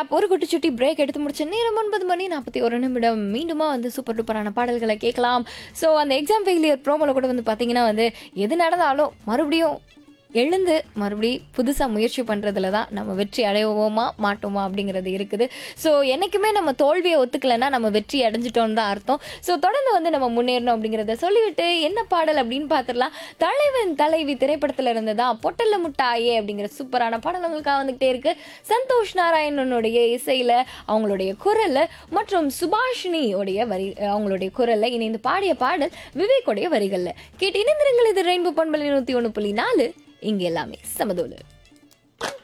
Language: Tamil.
கேப் ஒரு குட்டி சுட்டி பிரேக் எடுத்து முடிச்ச நேரம் ஒன்பது மணி நாற்பத்தி ஒரு நிமிடம் மீண்டுமா வந்து சூப்பர் டூப்பரான பாடல்களை கேட்கலாம் ஸோ அந்த எக்ஸாம் ஃபெயிலியர் ப்ரோமோல கூட வந்து பார்த்தீங்கன்னா வந்து எது நடந்தாலும் மறுபடியும் எழுந்து மறுபடி புதுசாக முயற்சி பண்ணுறதுல தான் நம்ம வெற்றி அடைவோமா மாட்டோமா அப்படிங்கிறது இருக்குது ஸோ என்றைக்குமே நம்ம தோல்வியை ஒத்துக்கலைன்னா நம்ம வெற்றி அடைஞ்சிட்டோம்னு தான் அர்த்தம் ஸோ தொடர்ந்து வந்து நம்ம முன்னேறணும் அப்படிங்கிறத சொல்லிவிட்டு என்ன பாடல் அப்படின்னு பார்த்துடலாம் தலைவன் தலைவி திரைப்படத்தில் இருந்து தான் பொட்டல்ல முட்டாயே அப்படிங்கிற சூப்பரான பாடல் உங்களுக்காக வந்துகிட்டே இருக்கு சந்தோஷ் நாராயணனுடைய இசையில் அவங்களுடைய குரல் மற்றும் சுபாஷினியோடைய வரி அவங்களுடைய குரலில் இணைந்து பாடிய பாடல் விவேக்குடைய வரிகளில் கேட்டு இணைந்திருங்கள் இது ரெயின்போ பண்பலை நூற்றி ஒன்று புள்ளி நாலு இங்கே எல்லாமே சமதோடு